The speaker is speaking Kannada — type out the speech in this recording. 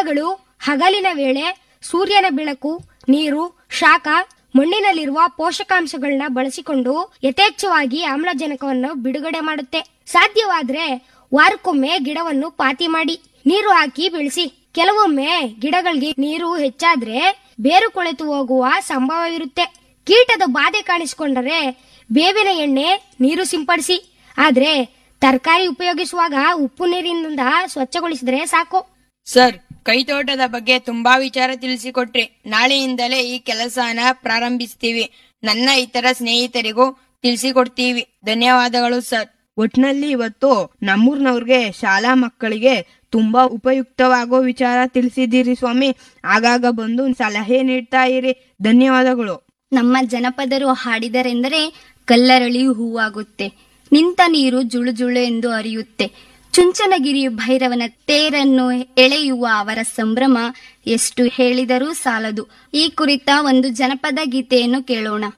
ಗಿಡಗಳು ಹಗಲಿನ ವೇಳೆ ಸೂರ್ಯನ ಬೆಳಕು ನೀರು ಶಾಖ ಮಣ್ಣಿನಲ್ಲಿರುವ ಪೋಷಕಾಂಶಗಳನ್ನ ಬಳಸಿಕೊಂಡು ಯಥೇಚ್ಛವಾಗಿ ಆಮ್ಲಜನಕವನ್ನು ಬಿಡುಗಡೆ ಮಾಡುತ್ತೆ ಸಾಧ್ಯವಾದ್ರೆ ವಾರಕ್ಕೊಮ್ಮೆ ಗಿಡವನ್ನು ಪಾತಿ ಮಾಡಿ ನೀರು ಹಾಕಿ ಬೆಳೆಸಿ ಕೆಲವೊಮ್ಮೆ ಗಿಡಗಳಿಗೆ ನೀರು ಹೆಚ್ಚಾದ್ರೆ ಬೇರು ಕೊಳೆತು ಹೋಗುವ ಸಂಭವವಿರುತ್ತೆ ಕೀಟದ ಬಾಧೆ ಕಾಣಿಸಿಕೊಂಡರೆ ಬೇವಿನ ಎಣ್ಣೆ ನೀರು ಸಿಂಪಡಿಸಿ ಆದ್ರೆ ತರಕಾರಿ ಉಪಯೋಗಿಸುವಾಗ ಉಪ್ಪು ನೀರಿನಿಂದ ಸ್ವಚ್ಛಗೊಳಿಸಿದ್ರೆ ಸಾಕು ಸರ್ ಕೈತೋಟದ ಬಗ್ಗೆ ತುಂಬಾ ವಿಚಾರ ತಿಳಿಸಿಕೊಟ್ರಿ ನಾಳೆಯಿಂದಲೇ ಈ ಕೆಲಸನ ಪ್ರಾರಂಭಿಸ್ತೀವಿ ನನ್ನ ಇತರ ಸ್ನೇಹಿತರಿಗೂ ತಿಳಿಸಿಕೊಡ್ತೀವಿ ಧನ್ಯವಾದಗಳು ಸರ್ ಒಟ್ನಲ್ಲಿ ಇವತ್ತು ನಮ್ಮೂರ್ನವ್ರಿಗೆ ಶಾಲಾ ಮಕ್ಕಳಿಗೆ ತುಂಬಾ ಉಪಯುಕ್ತವಾಗೋ ವಿಚಾರ ತಿಳಿಸಿದ್ದೀರಿ ಸ್ವಾಮಿ ಆಗಾಗ ಬಂದು ಸಲಹೆ ನೀಡ್ತಾ ಇರಿ ಧನ್ಯವಾದಗಳು ನಮ್ಮ ಜನಪದರು ಹಾಡಿದರೆಂದರೆ ಕಲ್ಲರಳಿ ಹೂವಾಗುತ್ತೆ ನಿಂತ ನೀರು ಜುಳು ಜುಳು ಎಂದು ಹರಿಯುತ್ತೆ ಚುಂಚನಗಿರಿ ಭೈರವನ ತೇರನ್ನು ಎಳೆಯುವ ಅವರ ಸಂಭ್ರಮ ಎಷ್ಟು ಹೇಳಿದರೂ ಸಾಲದು ಈ ಕುರಿತ ಒಂದು ಜನಪದ ಗೀತೆಯನ್ನು ಕೇಳೋಣ